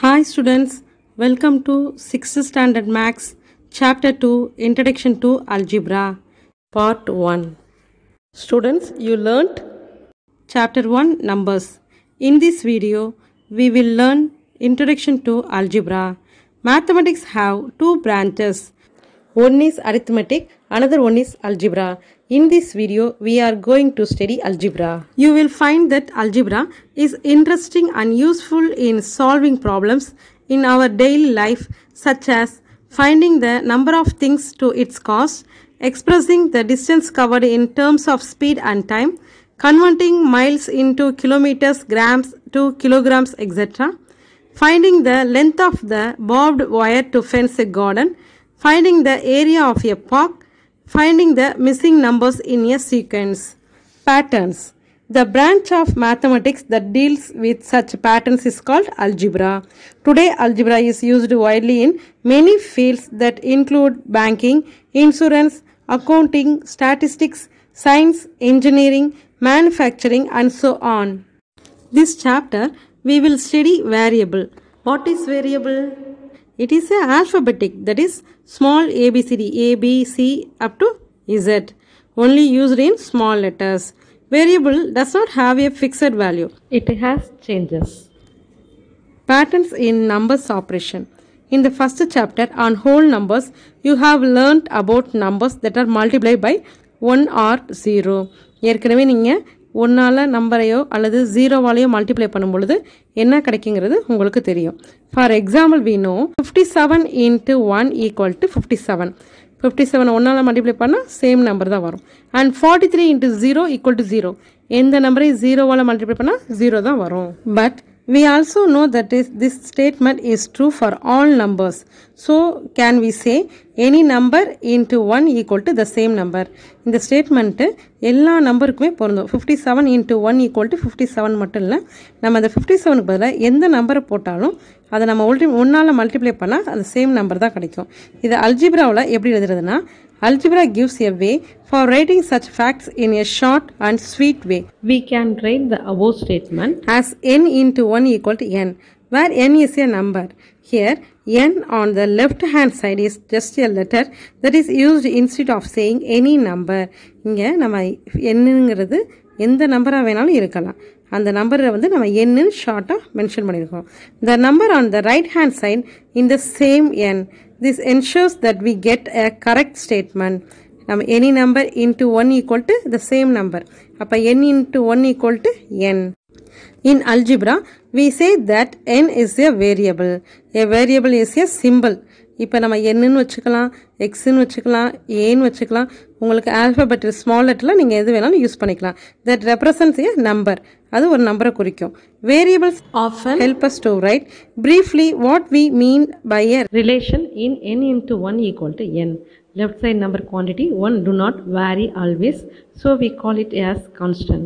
Hi students, welcome to 6th standard max chapter 2 introduction to algebra part 1. Students, you learnt chapter 1 numbers. In this video, we will learn introduction to algebra. Mathematics have two branches. One is arithmetic, another one is algebra. In this video, we are going to study algebra. You will find that algebra is interesting and useful in solving problems in our daily life, such as finding the number of things to its cost, expressing the distance covered in terms of speed and time, converting miles into kilometers, grams to kilograms, etc finding the length of the barbed wire to fence a garden, finding the area of a park, finding the missing numbers in a sequence. Patterns. The branch of mathematics that deals with such patterns is called algebra. Today, algebra is used widely in many fields that include banking, insurance, accounting, statistics, science, engineering, manufacturing, and so on. This chapter we will study variable. What is variable? It is a alphabetic that is small abcd a b c up to z only used in small letters. Variable does not have a fixed value. It has changes. Patterns in numbers operation. In the first chapter on whole numbers, you have learnt about numbers that are multiplied by 1 or 0. ஏற்கனவே நீங்கள் ஒன்றால் நம்பரையோ அல்லது ஜீரோவாலேயோ multiply பண்ணும் பொழுது என்ன கிடைக்குங்கிறது உங்களுக்கு தெரியும் for example we know fifty seven into one equal to fifty seven fifty seven ஒன்றால் மல்டிப்ளை பண்ணால் சேம் நம்பர் தான் வரும் and forty three into zero equal to zero எந்த நம்பரையும் ஜீரோவால் மல்டிப்ளை பண்ணால் ஜீரோ தான் வரும் but we also know that is, this statement is true for all numbers. So, can we say any number into 1 equal to the same number? இந்த statement எல்லா நம்பருக்குமே பொருந்தும் fifty seven into one equal to fifty seven மட்டும் இல்லை நம்ம அந்த fifty செவனுக்கு பதிலாக எந்த நம்பரை போட்டாலும் அதை நம்ம ஒல்டி ஒன்றால் மல்டிப்ளை பண்ணால் அந்த சேம் நம்பர் தான் கிடைக்கும் இது அல்ஜிப்ராவில் எப்படி எழுதுறதுன்னா Algebra gives a way for writing such facts in a short and sweet way. We can write the above statement as n into 1 equal to n, where n is a number. Here, n on the left hand side is just a letter that is used instead of saying any number. இங்கே நம்ம என்னங்கிறது எந்த நம்பராக வேணாலும் இருக்கலாம் அந்த நம்பரை வந்து நம்ம என்னன்னு ஷார்ட்டாக மென்ஷன் பண்ணியிருக்கோம் the number on the right hand side in the same n this ensures that we get a correct statement நம்ம any number into one equal to the same number அப்போ n into one equal to n In algebra, we say that n is a variable. A variable is a symbol. இப்போ நம்ம என்னன்னு வச்சுக்கலாம் எக்ஸ்ன்னு வச்சுக்கலாம் ஏன்னு வச்சுக்கலாம் உங்களுக்கு ஆல்ஃபபெட் ஸ்மால் லெட்டரில் நீங்கள் எது வேணாலும் யூஸ் பண்ணிக்கலாம் தட் ரெப்ரசன்ஸ் ஏ நம்பர் அது ஒரு நம்பரை குறிக்கும் variables often help us to write briefly what we mean by a relation in n into one equal to n left side number quantity 1 do not vary always so we call it as constant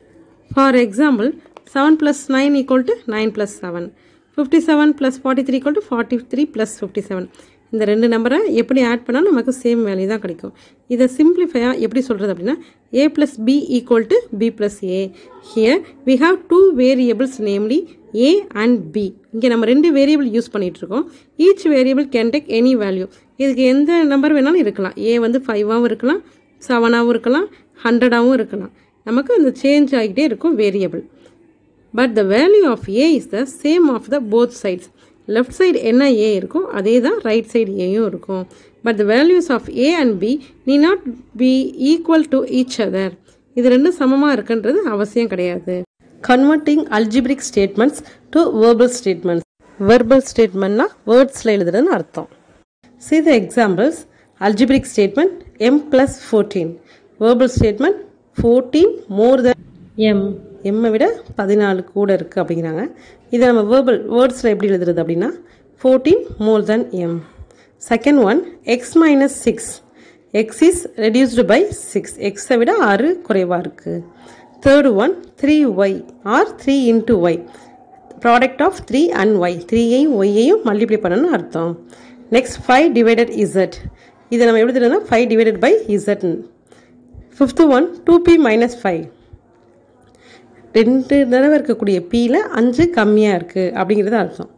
for example 7 plus 9 equal to 9 plus 7 57 plus 43 equal to 43 plus 57 இந்த ரெண்டு நம்பரை எப்படி add பண்ணால் நமக்கு same value தான் கிடைக்கும் இதை சிம்பிளிஃபையாக எப்படி சொல்கிறது அப்படின்னா A plus B equal to B plus A here we have two variables namely A and B இங்கே நம்ம ரெண்டு வேரியபிள் யூஸ் பண்ணிகிட்ருக்கோம் each variable can take any value இதுக்கு எந்த நம்பர் வேணாலும் இருக்கலாம் ஏ வந்து ஃபைவாகவும் இருக்கலாம் செவனாகவும் இருக்கலாம் ஹண்ட்ரடாகவும் இருக்கலாம் நமக்கு அந்த சேஞ்ச் ஆகிட்டே இருக்கும் variable but the value of A is the same of the both sides left side என்ன ஏ இருக்கும் அதே தான் ரைட் சைடு ஏயும் இருக்கும் but the values of A and B need not be equal to each other இது ரெண்டும் சமமாக இருக்குன்றது அவசியம் கிடையாது converting algebraic statements to verbal statements verbal ஸ்டேட்மெண்ட்னா வேர்ட்ஸில் எழுதுறதுன்னு அர்த்தம் see the examples algebraic statement M plus fourteen verbal statement fourteen more than M எம்மை விட பதினாலு கூட இருக்குது அப்படிங்கிறாங்க இதை நம்ம வேர்பல் வேர்ட்ஸில் எப்படி எழுதுறது அப்படின்னா fourteen more than M second one X minus six X is reduced by six எக்ஸை விட ஆறு குறைவாக இருக்குது third one three Y are three into Y product of three and Y த்ரீயையும் ஒய்யையும் மல்டிப்ளை பண்ணணும்னு அர்த்தம் நெக்ஸ்ட் ஃபைவ் டிவைடட் இசட் இதை நம்ம எப்படி எழுதுறதுனா five divided by Z fifth one two B minus five ரெண்டு தடவை இருக்கக்கூடிய பியில் அஞ்சு கம்மியாக இருக்குது அப்படிங்கிறது அர்த்தம்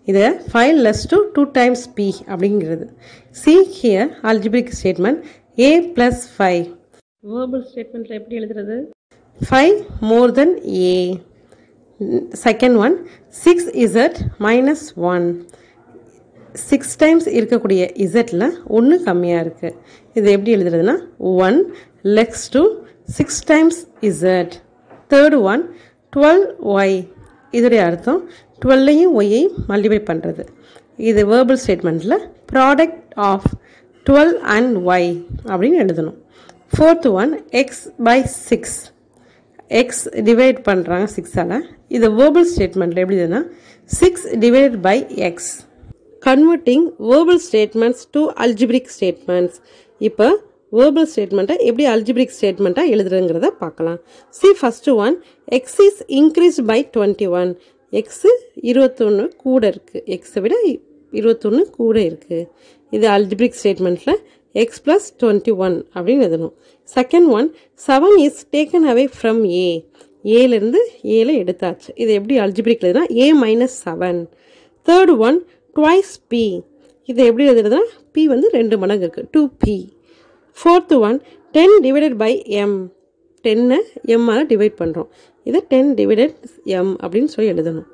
இதை five less to two times B அப்படிங்கிறது see here algebraic statement A plus five verbal ஸ்டேட்மெண்ட்டில் எப்படி எழுதுறது five more than A second one six Z minus one six times இருக்கக்கூடிய இசட்டில் ஒன்று கம்மியாக இருக்குது இது எப்படி எழுதுறதுன்னா one less to six times Z third one twelve Y இதோடைய அர்த்தம் டுவெல்லையும் ஒய்யையும் மல்டிபை பண்ணுறது இது வேர்பல் ஸ்டேட்மெண்ட்டில் product of twelve and Y அப்படின்னு எழுதணும் fourth one X by six X divide பண்ணுறாங்க சிக்ஸால் இது வேர்பல் ஸ்டேட்மெண்ட்டில் எப்படி இதுன்னா six divided by X converting verbal statements to algebraic statements இப்போ வேர்பல் ஸ்டேட்மெண்ட்டை எப்படி அல்ஜிபிரிக் ஸ்டேட்மெண்ட்டாக எழுதுறதுங்கிறத பார்க்கலாம் see first one X is increase by twenty one X இருபத்தொன்று கூட இருக்குது எக்ஸை விட இருபத்தொன்று கூட இருக்குது இது அல்ஜிபிரிக் ஸ்டேட்மெண்ட்டில் எக்ஸ் ப்ளஸ் டுவெண்ட்டி ஒன் அப்படின்னு எழுதணும் second one seven is taken away from A ஏலேருந்து ஏல எடுத்தாச்சு இது எப்படி அல்ஜிபிரிக் எழுதுனா A minus seven third one twice B இது எப்படி எழுதுறதுனா பி வந்து ரெண்டு மடங்கு இருக்குது two B fourth one ten divided by M டென்னை எம்மால் டிவைட் பண்ணுறோம் இதை டென் டிவைடட் எம் அப்படின்னு சொல்லி எழுதணும்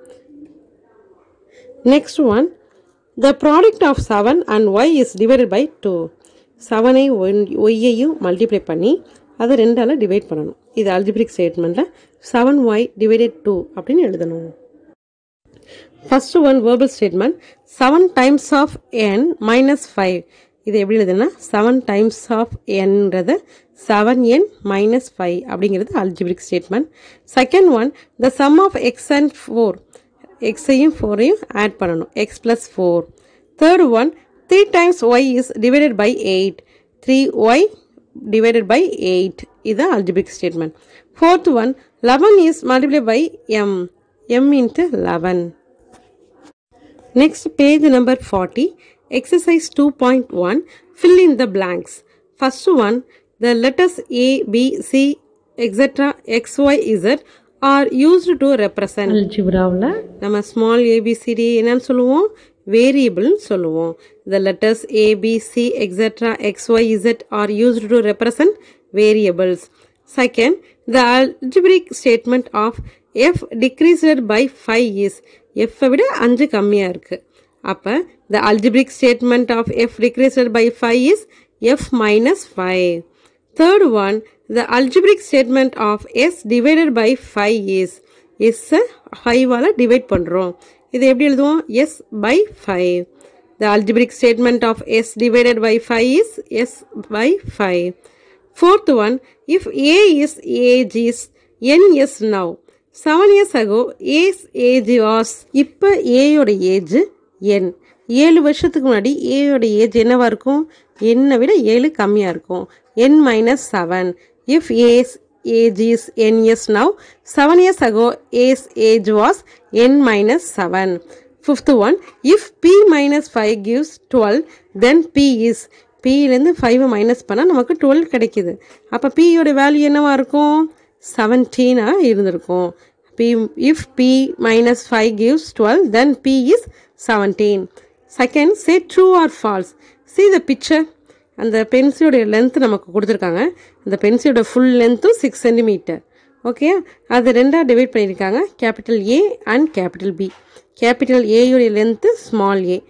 next one the product of seven and Y is divided by two செவனை ஒய்யையும் மல்டிப்ளை பண்ணி அதை ரெண்டால் டிவைட் பண்ணணும் இது அல்ஜிபிரிக் ஸ்டேட்மெண்ட்டில் செவன் ஒய் டிவைடட் டூ அப்படின்னு எழுதணும் first one verbal statement seven times of N minus five இது எப்படி எழுதுனா செவன் டைம்ஸ் ஆஃப் என்ன்றத செவன் என் மைனஸ் ஃபைவ் அப்படிங்கிறது algebraic statement second one the sum of X and four எக்ஸையும் ஃபோரையும் add பண்ணணும் X plus four third one three times Y is divided by eight three Y divided by 8 இது algebraic statement fourth one 11 is multiplied by m m into 11 next page number 40 exercise 2.1 fill in the blanks first one the letters a b c etc x y z are used to represent algebraவில் நம்ம small abcd என்னன்னு சொல்லுவோம் வேரியபிள்னு சொல்லுவோம் the letters a b c etc x y z are used to represent variables second the algebraic statement of f decreased by 5 is f விட அஞ்சு கம்மியா இருக்கு அப்ப the algebraic statement of f decreased by 5 is f minus 5 third one the algebraic statement of s divided by 5 is s 5 ஆல divide பண்றோம் இது எப்படி எழுதுவோம் s by 5 the algebraic statement of s divided by 5 is s by 5 fourth one if a is age is n is now seven years ago A's age was இப்போ ஏயோட age என் ஏழு வருஷத்துக்கு முன்னாடி ஏயோட ஏஜ் என்னவா இருக்கும் என்னை விட ஏழு கம்மியாக இருக்கும் N minus seven if A's age is N years now seven years ago A's age was N minus seven fifth one if B minus five gives twelve then B is பியிலேருந்து ஃபைவை minus பண்ணால் நமக்கு twelve கிடைக்குது அப்போ பியோட value என்னவா இருக்கும் செவன்டீனாக இருந்திருக்கும் B if B minus five gives twelve then B is seventeen second say true or false see the picture அந்த பென்சிலோடைய லென்த் நமக்கு கொடுத்துருக்காங்க அந்த பென்சிலோட ஃபுல் லென்த்தும் சிக்ஸ் சென்டிமீட்டர் ஓகே அது ரெண்டாக டிவைட் பண்ணியிருக்காங்க capital A and capital B capital ஏயுடைய length small A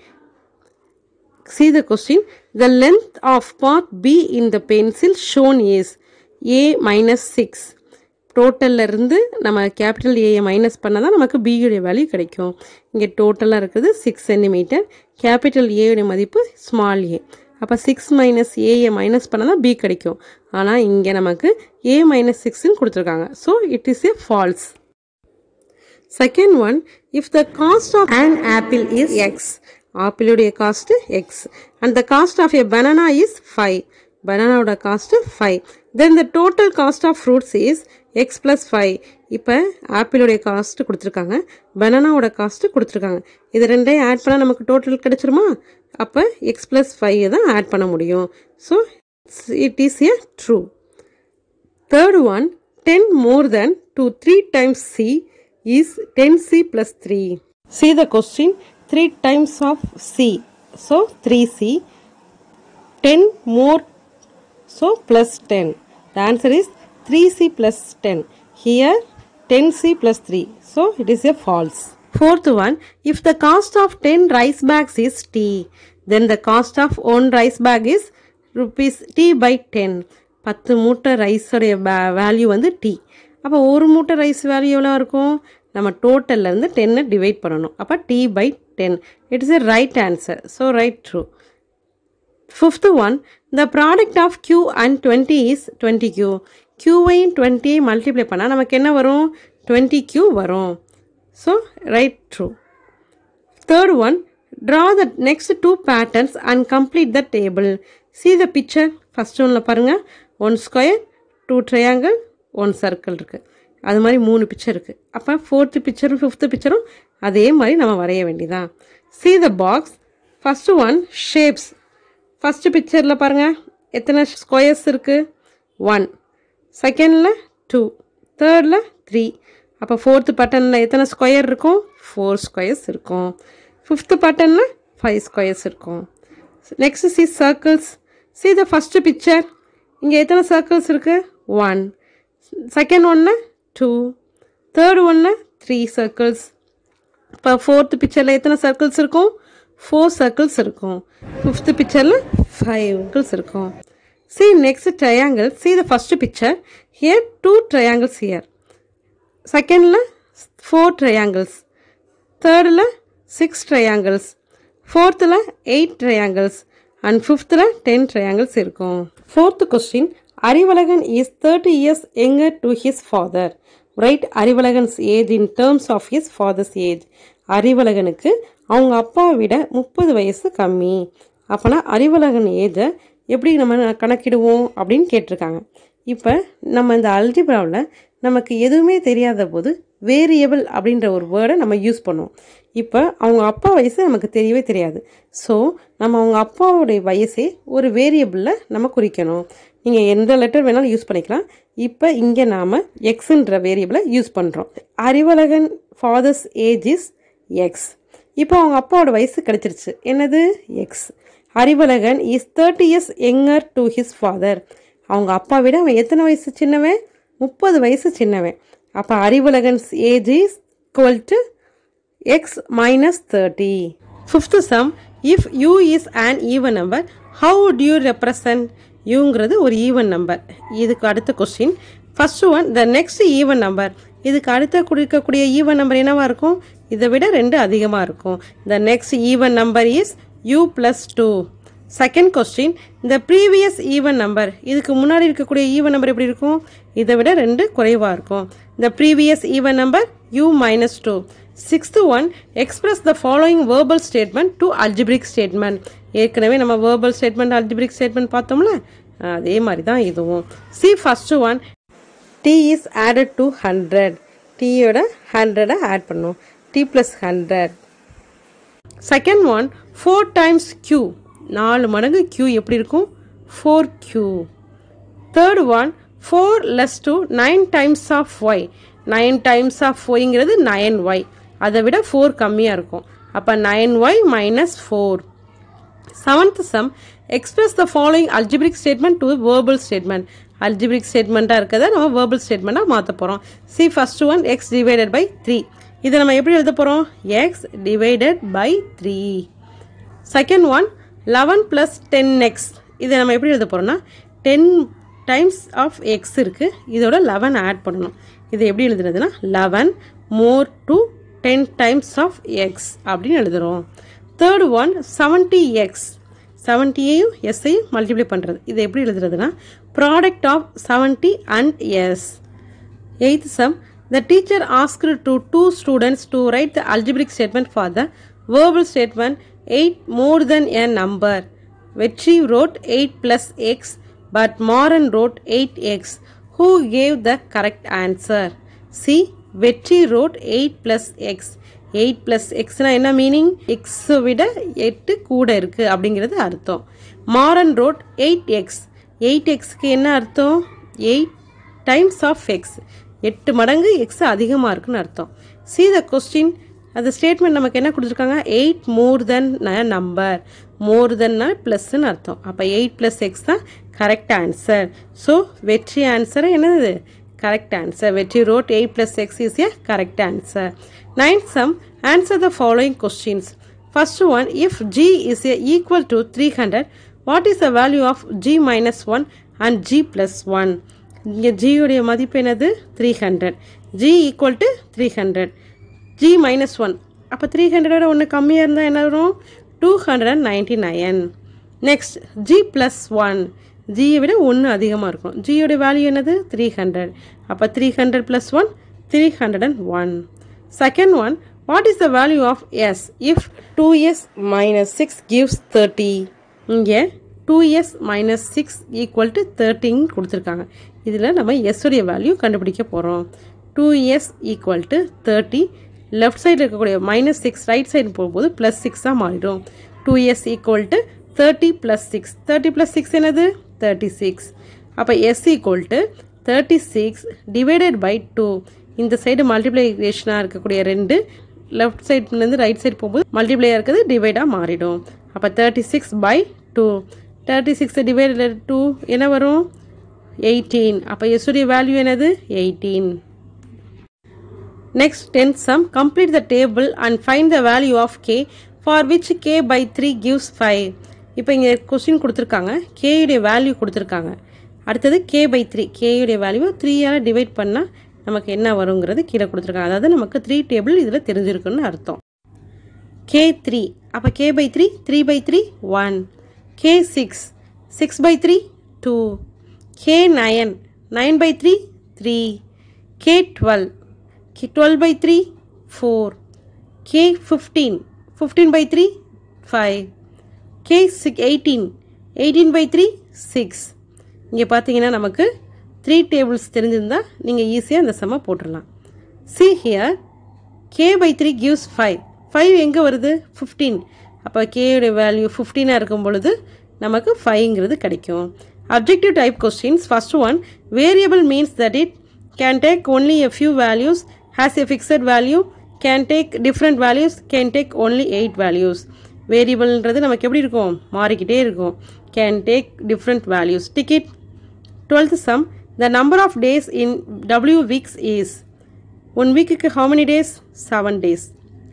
see the question the length of part b in the pencil shown is a minus 6 டோட்டல்ல இருந்து நம்ம கேபிட்டல் ஏயை மைனஸ் பண்ணால் தான் நமக்கு பியுடைய வேல்யூ கிடைக்கும் இங்கே டோட்டலாக இருக்குது சிக்ஸ் சென்டிமீட்டர் கேபிட்டல் ஏயுடைய மதிப்பு ஸ்மால் ஏ அப்போ சிக்ஸ் மைனஸ் ஏயை மைனஸ் பண்ணால் தான் பி கிடைக்கும் ஆனால் இங்கே நமக்கு ஏ மைனஸ் சிக்ஸ்ன்னு கொடுத்துருக்காங்க so it is a false second one if the cost of an apple is X ஆப்பிளுடைய cost X and the cost of a banana is five பனானாவோட cost five then the total cost of fruits is X plus five இப்போ ஆப்பிளுடைய cost கொடுத்துருக்காங்க பனானாவோட cost கொடுத்துருக்காங்க இது ரெண்டையும் add பண்ணால் நமக்கு டோட்டல் கிடைச்சிருமா அப்போ எக்ஸ் ப்ளஸ் ஃபைவ் தான் ஆட் பண்ண முடியும் so it is a true Third one, 10 more than 2 3 times C is 10C plus 3. See the question. 3 times of C. So 3C. 10 more. So plus 10. The answer is 3C plus 10. Here 10C plus 3. So it is a false. Fourth one, if the cost of 10 rice bags is T, then the cost of one rice bag is rupees T by 10. பத்து மூட்டை ரைஸோடைய value வந்து D அப்போ ஒரு மூட்டை rice value எவ்வளோ இருக்கும் நம்ம டோட்டல்லேருந்து டென்னை divide பண்ணணும் அப்போ T by ten it is a right answer so right true fifth one the product of Q and twenty is twenty Q க்யூவையும் டுவெண்ட்டியையும் மல்டிப்ளை பண்ணால் நமக்கு என்ன வரும் டுவெண்ட்டி க்யூ வரும் so right true third one draw the next two patterns and complete the table see the picture first ஒன்றில் பாருங்கள் one square two triangle one circle இருக்குது அது மாதிரி மூணு பிக்சர் இருக்குது அப்போ ஃபோர்த்து பிக்சரும் ஃபிஃப்த்து பிக்சரும் அதே மாதிரி நம்ம வரைய வேண்டியதான் see the box first one shapes first பிக்சரில் பாருங்கள் எத்தனை ஸ்கொயர்ஸ் இருக்குது ஒன் செகண்டில் டூ தேர்டில் த்ரீ அப்போ ஃபோர்த்து பட்டனில் எத்தனை ஸ்கொயர் இருக்கும் ஃபோர் ஸ்கொயர்ஸ் இருக்கும் ஃபிஃப்த்து பட்டனில் ஃபைவ் ஸ்கொயர்ஸ் இருக்கும் next see circles see the first picture இங்கே எத்தனை சர்க்கிள்ஸ் இருக்குது ஒன் செகண்ட் ஒன்று டூ தேர்ட் ஒன்று த்ரீ சர்க்கிள்ஸ் இப்போ ஃபோர்த்து பிக்சரில் எத்தனை சர்க்கிள்ஸ் இருக்கும் ஃபோர் சர்க்கிள்ஸ் இருக்கும் ஃபிஃப்த்து பிக்சரில் ஃபைவ் சர்க்கிள்ஸ் இருக்கும் see next triangle see the first picture here two triangles here செகண்டில் ஃபோர் ட்ரையாங்கிள்ஸ் தேர்டில் சிக்ஸ் ட்ரையாங்கிள்ஸ் ஃபோர்த்தில் எயிட் ட்ரையாங்கிள்ஸ் அண்ட் ஃபிஃப்த்தில் டென் ட்ரையாங்கிள்ஸ் இருக்கும் fourth question Arivazhagan is thirty years younger to his father right Arivazhagan's age in terms of his father's age அறிவழகனுக்கு அவங்க அப்பாவை விட முப்பது வயசு கம்மி அப்போனா அறிவழகன் ஏஜை எப்படி நம்ம கணக்கிடுவோம் அப்படின்னு கேட்டிருக்காங்க இப்போ நம்ம இந்த அல்ஜிப்ராவில் நமக்கு எதுவுமே தெரியாத போது வேரியபிள் அப்படின்ற ஒரு வேர்டை நம்ம யூஸ் பண்ணுவோம் இப்போ அவங்க அப்பா வயசு நமக்கு தெரியவே தெரியாது ஸோ நம்ம அவங்க அப்பாவுடைய வயசே ஒரு வேரியபிளில் நம்ம குறிக்கணும் நீங்கள் எந்த லெட்டர் வேணாலும் யூஸ் பண்ணிக்கலாம் இப்போ இங்கே நாம் எக்ஸுன்ற வேரியபிளை யூஸ் பண்ணுறோம் Arivazhagan father's age is x இப்போ அவங்க அப்பாவோட வயசு கிடைச்சிருச்சு என்னது x Arivazhagan is thirty years younger to his father அவங்க அப்பா விட அவன் எத்தனை வயசு சின்னவன் முப்பது வயசு சின்னவன் அப்போ Arivazhagan's age is equal to x minus thirty fifth sum if u is an even number how would you represent யூங்கிறது ஒரு ஈவன் நம்பர் இதுக்கு அடுத்த question first one the next even number இதுக்கு அடுத்த கொடுக்கக்கூடிய ஈவன் நம்பர் என்னவா இருக்கும் இதை விட ரெண்டு அதிகமாக இருக்கும் the next even number is u plus two second question இந்த ப்ரீவியஸ் ஈவன் நம்பர் இதுக்கு முன்னாடி இருக்கக்கூடிய ஈவன் நம்பர் எப்படி இருக்கும் இதை விட ரெண்டு குறைவாக இருக்கும் இந்த previous even number u minus two sixth one express the following verbal statement to algebraic statement ஏற்கனவே நம்ம வேர்பல் ஸ்டேட்மெண்ட் அல்ஜிபிரிக் ஸ்டேட்மெண்ட் பார்த்தோம்ல அதே மாதிரி தான் இதுவும் see first one t is added to hundred டீயோட ஹண்ட்ரடை ஆட் பண்ணும் t plus hundred second one four times q நாலு மடங்கு க்யூ எப்படி இருக்கும் four q third one four less to nine times of y nine times of ஒய்ங்கிறது nine y அதை விட ஃபோர் கம்மியாக இருக்கும் அப்போ nine y minus four seventh sum express the following algebraic statement to verbal statement algebraic ஸ்டேட்மெண்ட்டாக இருக்கிறத நம்ம verbal ஸ்டேட்மெண்ட்டாக மாற்ற போகிறோம் see first one x divided by three இதை நம்ம எப்படி எழுத போகிறோம் x divided by three second one eleven plus ten x இதை நம்ம எப்படி எழுத போகிறோம்னா டென் டைம்ஸ் ஆஃப் எக்ஸ் இருக்குது இதோட லெவன் ஆட் பண்ணணும் இதை எப்படி எழுதுனதுன்னா eleven more to ten times of x அப்படின்னு எழுதுகிறோம் தேர்ட் ஒன் செவன்ட்டி எக்ஸ் செவன்ட்டியையும் எஸ்ஸையும் மல்டிப்ளை பண்ணுறது இதை எப்படி எழுதுறதுன்னா product of seventy and s eighth sum the teacher asked to two students to write the algebraic statement for the verbal statement eight more than a number Vetri wrote eight plus x but Maran wrote eight x who gave the correct answer see Vetri wrote eight plus x eight plus எக்ஸ்னால் என்ன meaning எக்ஸை விட எட்டு கூட இருக்குது அப்படிங்கிறது அர்த்தம் Maran wrote eight x eight எக்ஸ்க்கு என்ன அர்த்தம் எயிட் டைம்ஸ் ஆஃப் எக்ஸ் எட்டு மடங்கு எக்ஸ் அதிகமாக இருக்குன்னு அர்த்தம் சி த கொஸ்டின் அந்த ஸ்டேட்மெண்ட் நமக்கு என்ன கொடுத்துருக்காங்க எயிட் மோர் தென் நம்பர் மோர் தென்னா ப்ளஸ்ன்னு அர்த்தம் அப்போ எயிட் ப்ளஸ் எக்ஸ் தான் correct answer so Vetri answer என்னது correct answer Vetri wrote eight plus x is a correct answer ninth sum answer the following questions first one if g is a equal to three hundred what is the value of g minus one and g plus one இங்கே ஜியுடைய மதிப்பு என்னது three hundred g equal to three hundred g minus one அப்போ த்ரீ ஹண்ட்ரடோட ஒன்று கம்மியாக இருந்தால் என்ன வரும் two hundred and ninety nine next g plus one ஜியை விட ஒன்று அதிகமாக இருக்கும் ஜியோட வேல்யூ என்னது த்ரீ ஹண்ட்ரட் அப்போ three hundred plus one three hundred and one second one what is the value of s if two s minus six gives thirty இங்கே two s minus six equal to தேர்ட்டின்னு கொடுத்துருக்காங்க இதில் நம்ம s உடைய value கண்டுபிடிக்க போகிறோம் two s equal to thirty left சைடில் இருக்கக்கூடிய மைனஸ் சிக்ஸ் ரைட் சைடு போகும்போது ப்ளஸ் சிக்ஸாக மாறிடும் two s equal to thirty plus six thirty plus six என்னது தேர்ட்டி சிக்ஸ் அப்போ s equal to thirty six divided by two இந்த side மல்டிப்ளிகேஷனாக இருக்கக்கூடிய ரெண்டு லெஃப்ட் சைட்லேருந்து ரைட் சைடு போகும்போது மல்டிப்ளையாக இருக்கிறது டிவைடாக மாறிடும் அப்போ thirty six by two thirty six divided two என்ன வரும் எயிட்டீன் அப்போ எஸ்ஸுடைய வேல்யூ என்னது eighteen Next, tenth sum. Complete the table and find the value of k for which k by 3 gives 5. இப்போ இங்கே கொஸ்டின் கொடுத்துருக்காங்க கேயுடைய வேல்யூ கொடுத்துருக்காங்க அடுத்தது கே பை த்ரீ கேயுடைய வேல்யூ த்ரீயால் டிவைட் பண்ணால் நமக்கு என்ன வருங்கிறது கீழே கொடுத்துருக்காங்க அதாவது நமக்கு த்ரீ டேபிள் இதில் தெரிஞ்சிருக்குன்னு அர்த்தம் கே த்ரீ அப்போ k by three three by three one k six six by three two k nine nine by three three k twelve K 12 by 3, 4. K 15, 15 by 3, 5. K 18, 18 by 3, 6. இங்கே பார்த்தீங்கன்னா நமக்கு three tables தெரிஞ்சிருந்தால் நீங்கள் ஈஸியாக இந்த செம்ம போட்டுடலாம் see here k by three gives five five எங்கே வருது ஃபிஃப்டீன் அப்போ கேயோட வேல்யூ ஃபிஃப்டீனாக இருக்கும் பொழுது நமக்கு ஃபைவ்ங்கிறது கிடைக்கும் objective type questions first one variable means that it can take only a few values has a fixed value can take different values can take only 8 values வேரியபிள்ன்றது நமக்கு எப்படி இருக்கும் மாறிக்கிட்டே இருக்கும் can take different values ticket twelfth sum the number of days in W weeks is one வீக்குக்கு how many days seven days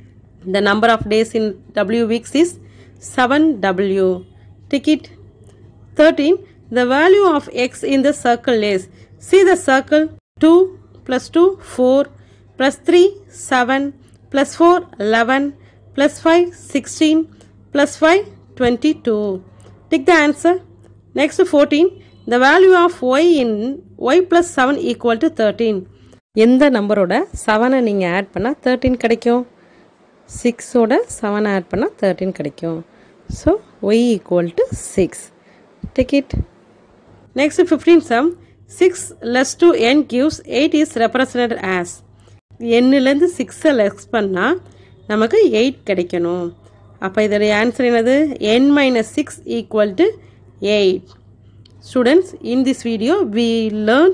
the number of days in W weeks is seven W ticket thirteen the value of X in the circle is C the circle two plus two four plus 3 7 plus 4 11 plus 5 16 plus 5 22 take the answer next 14 the value of y in y plus 7 equal to 13 எந்த நம்பரோட செவனை நீங்கள் add பண்ணால் thirteen கிடைக்கும் சிக்ஸோட செவனை add பண்ணால் thirteen கிடைக்கும் so y equal to six tick it next fifteen sum six less to n gives eight is represent as எண்ணிலேருந்து சிக்ஸை லெஸ் பண்ணால் நமக்கு எயிட் கிடைக்கணும் அப்போ இதோடைய ஆன்சர் என்னது n minus six equal to eight students in this video we learn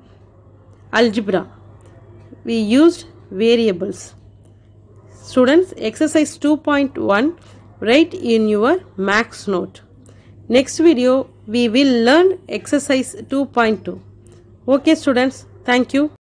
algebra we used variables students exercise two point one write in your maths note next video we will learn exercise 2.2 okay students thank you